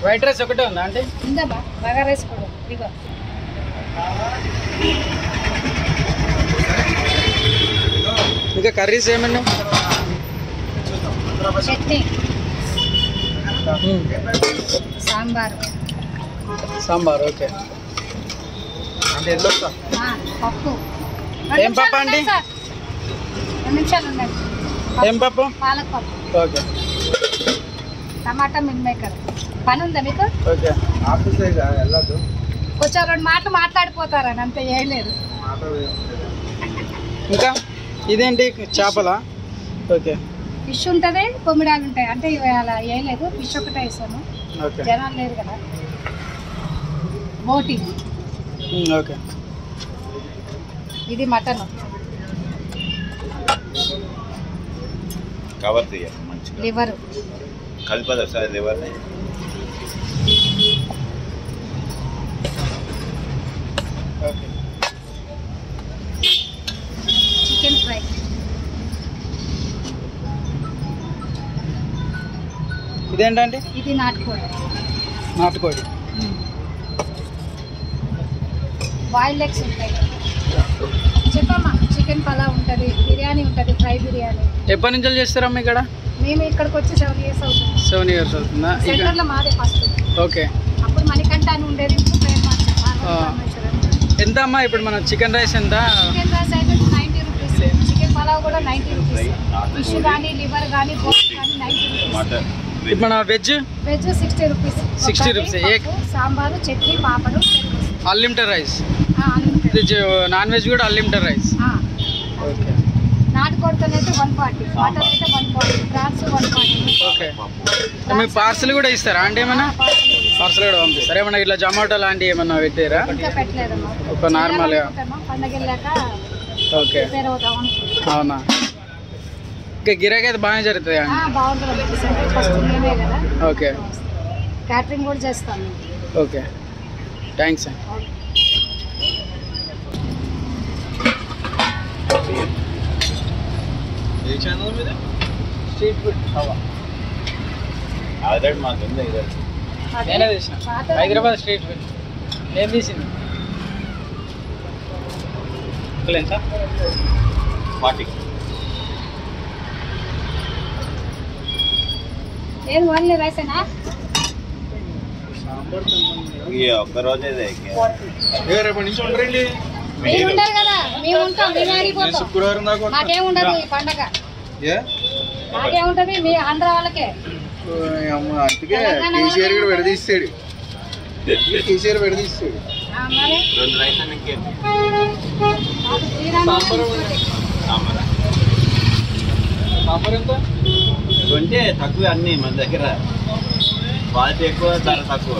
White rice ఒకటే ఉందా అంటే ఉందమ్మా బాగా రైస్ కూడా ఇదిగో ఇంకా కర్రీస్ ఏమన్నా చట్నీ సాంబార్ సాంబార్ ఓకే ఆ, పప్పు ఏం పప్పు అండి? సార్. రెండు నిమిషాలు ఉండండి ఏం పప్పు పాలక్ పప్పు ఓకే టమాటా మిల్ మేకర్ పని ఉందా మీకు ఓకే కొంచెం రెండు మాటలు మాట్లాడిపోతారని అంతే ఏం లేదు ఇంకా ఇదేంటి చేపలా ఓకే ఫిష్ ఉంటుంది కొమ్మిడాలు ఉంటాయి అంటే ఇవి అలా ఏం లేదు ఫిష్ ఒకటే వేసాను ఓకే జనాలు లేరు కదా బోటి ఉమ్, ఓకే ఇది మటన్ కవర్ తీయాలి మంచిగా లివర్ కలిపదు ఒకసారి లివర్ని ఓకే చికెన్ ఫ్రై ఇదేంటంటే ఇది నాటుకోడి నాటుకోడి బాయిల్ లెగ్స్ ఉంటాయి చెప్పమ్మా చికెన్ పలావ్ ఉంటుంది బిర్యానీ ఉంటుంది ఫ్రై బిర్యానీ ఎప్పటి నుంచి చేస్తారమ్మా ఇక్కడ మేము ఇక్కడికి వచ్చి సెవెన్ ఇయర్స్ అవుతుంది సెవెన్ ఇయర్స్ అవుతుందా ఇక సెంటర్లో మాదే ఫస్ట్ ఓకే అప్పుడు మణికంఠ అని ఉండేది ఇప్పుడు పేరు మార్చాం ఆ. ఎంత అమ్మా ఇప్పుడు మన చికెన్ రైస్ ఎంత చికెన్ రైస్ అయితే నైంటీ రూపీస్ చికెన్ పలావ్ కూడా నైంటీ రూపీస్ ఫిష్ కానీ లివర్ కానీ బోట్ కానీ నైంటీ రూపీస్ మటన్ ఇప్పుడు మన veg veg sixty rupees 60 rupees. ఏ- సాంబారు చట్నీ పాపడు అన్లిమిటెడ్ రైస్ ఆ, unlimited. ఇది నాన్ వెజ్ కూడా అన్లిమిటెడ్ రైస్ ఆ. ఓకే నాటుకోడితోనైతే వన్ ఫార్టీ మటన్ అయితే one forty prawns one forty okay మీ పార్సల్ కూడా ఇస్తారా అంటే ఏమన్నా పార్సల్ కూడా పంపిస్తారా ఏమన్నా ఇట్లా జొమాటో లాంటి ఏమన్నా పెట్టారా ఇంకా పెట్టలేదమ్మా ఒక నార్మల్ గా చేయాలనుకుంటున్నాం. పండగ వెళ్ళాక ఓకే ప్రిపేర్ అవుతాం అనుకుంటున్నాం. అవునా ఇంకా గిరాకీ అయితే బాగానే జరుగుతుంది ఆ, అండి బాగుంటుంది ఫస్ట్ మేమే కదా ఓకే క్యాటరింగ్ కూడా చేస్తాం మేము. ఓకే థ్యాంక్స్ అండి స్ట్రీట్ ఫుడ్ ఆల్రెడీ మాకు ఉంది ఇది అదే నేనే తీసిన పాత- హైదరాబాద్ స్ట్రీట్ ఫుడ్ నేను తీసింది ఎంత ఫార్టీ ఏం ఓన్లీ రైసేనా ఈ ఒక్క రోజే రేపటి నుంచి ఉండరండి మీరు ఉంటారు కదా మేము ఉంటాం మేము ఆడిపోతాం శుక్రవారం దాకా మాకేం ఉండదు ఈ పండగ మాకేముంటది మీ ఆంధ్ర వాళ్ళకే అందుకే తెలంగాణ కేసీఆర్ కూడా వాళ్ళకే విడదీస్తాడు కేసీఆర్ విడదీస్తాడు ఆ, మరి రెండు రైస్ ఇంకేం మాకు శ్రీరామ సాంబారా సాంబార్ ఎంత కొంటే తక్కువ అన్ని మన దగ్గర క్వాలిటీ ఎక్కువ ధర తక్కువ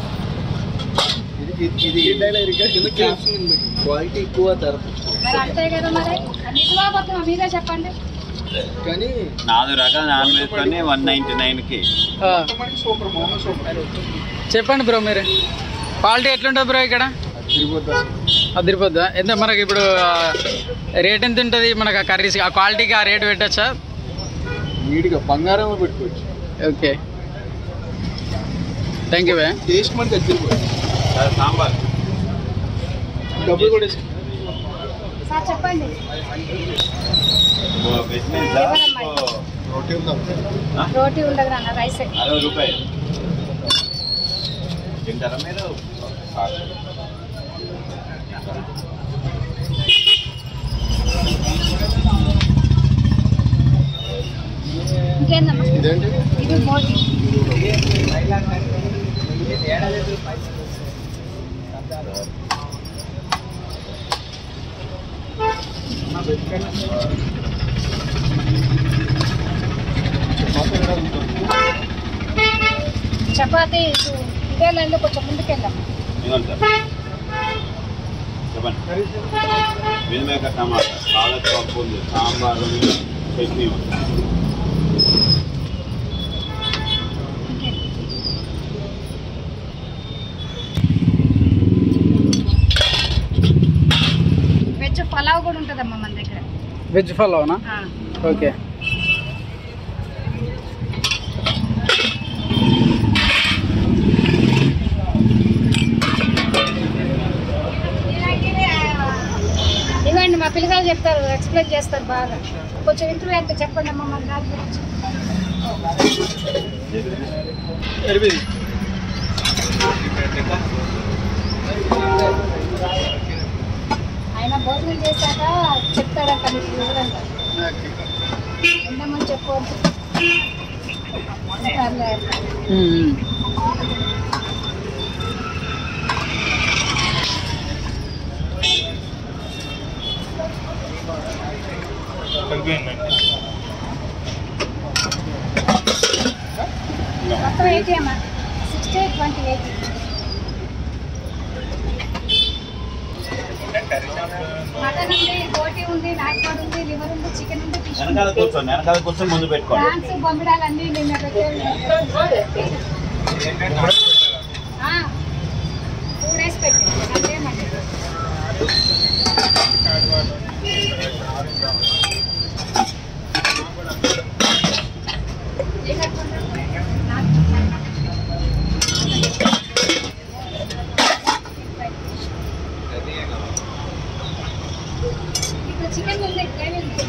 క్వాలిటీ ఎక్కువ ధర మరి అంతే కదా మరి నిజమా అబద్ధమా మీరే చెప్పండి కానీ నాలుగు రకాల నాన్ వెజ్ తోనే వన్ నైన్టీ నైన్కి సూపర్ సూపర్ చెప్పండి బ్రో మీరు క్వాలిటీ ఎట్లుంటుంది బ్రో ఇక్కడ అదిరిపోద్దా ఎంత మనకి ఇప్పుడు రేట్ ఎంత ఉంటుంది మనకు ఆ కర్రీస్ ఆ క్వాలిటీకి ఆ రేట్ పెట్టచ్చా నీట్గా బంగారంలో పెట్టుకోవచ్చు ఓకే థ్యాంక్ యూ భయ్యా టేస్ట్ మనకి అద్దరిపోతుంది సాంబార్ డబ్బులు కూడా సార్ చెప్పండి బిజినెస్ రొట్టె ఉందా రోటీ ఉండదు నాన్న రైసే అరవై రూపాయలు తింటారా మీరు ఇంకేందమ్మా ఇదేంటి ఇది మోటీ చపాతీ ఇటు ఇదే లైన్లో కొంచెం ముందుకెళ్ళాము ఇదిగోండి సార్ చెప్పండి మిల్ మేకర్ టమాటా పాలక్ పప్పు ఉంది సాంబార్ ఉంది చట్నీ ఉంది వెజ్ పలావ్ కూడా ఉంటుందమ్మా మన దగ్గర వెజ్ ఫాలోనా ఆ. ఓకే పిల్లగాలు చెప్తారు ఎక్స్ప్లెయిన్ చేస్తారు బాగా కొంచెం ఇంటర్వ్యూ అంటే చెప్పండి అమ్మ మన దాని గురించి ఎనిమిది ఆయన భోజనం చేశాక చెప్తాడంట మీకు వివరంగా ఉండమని చెప్పు సర్లే. ఉమ్. మొత్తం ఎయిటీ అమ్మా సిక్స్టీ ట్వంటీ ఎయిటీ మటన్ ఉంది బోటి ఉంది నాటుకోడి ఉంది లివర్ ఉంది చికెన్ ఉంది ఫిష్ వెనకాల ఉంది కూర్చోండి వెనకాల కూర్చొని ముందు పెట్టుకోండి ప్రాన్స్ బొమ్మిడాలు అన్నీ నిన్న టూ డేస్ పెట్టి సండే మండే ఏ ఇప్పుడు చికెన్ ఉంది గ్రేవీ ఉంది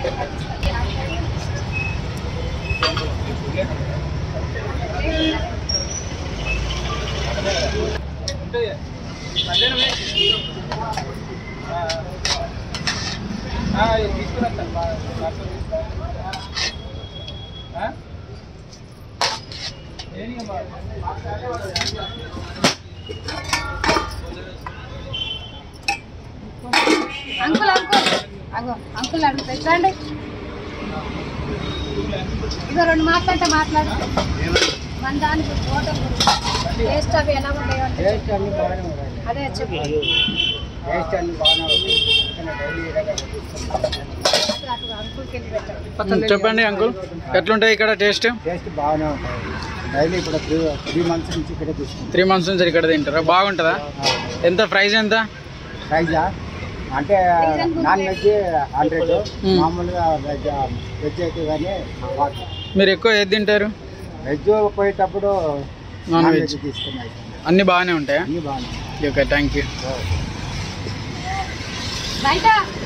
అంకుల్ అంకుల్ అగో అంకుల్ అడుగు పెట్టండి ఇగో రెండు మాట్లాడితే మాట్లాడు మన దానికి హోటల్ గురించి టేస్ట్ అవి ఎలా ఉన్నాయో అంటే టేస్ట్ అన్ని బాగానే ఉన్నాయి అదే చెప్పు టేస్ట్ అన్ని బాగానే ఉంది ఇక్కడ డైలీ ఇలాగే అటు అటు అంకుల్కి వెళ్ళి పెట్టండి ఉమ్, చెప్పండి అంకుల్ ఎట్లుంటాయి ఇక్కడ టేస్ట్ టేస్ట్ బాగానే ఉంటాయి డైలీ ఇక్కడ త్రీ త్రీ మంత్స్ నుంచి ఇక్కడే తీసుకుంటాం త్రీ మంత్స్ నుంచి ఇక్కడ తింటారా బాగుంటుందా ఎంత ప్రైస్ ఎంత ప్రైజా అంటే నాన్ వెజ్ హండ్రెడ్ మ్మ్. మామూలుగా వెజ్ వెజ్ అయితే కానీ ఫార్టీ మీరు ఎక్కువ ఏది తింటారు వెజ్ పోయేటప్పుడు నాన్ నాన్ వెజ్ వెజ్ తీసుకున్నాయి అన్నీ బాగానే ఉంటాయా అన్నీ బాగానే ఉన్నాయి. ఓకే థ్యాంక్ యూ బయట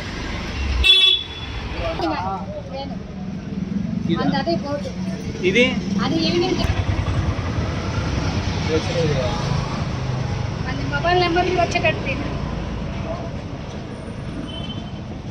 నేను. అంత అదే పోటు ఇది అది ఈవినింగ్ అది మొబైల్ నెంబర్ వచ్చేటట్టు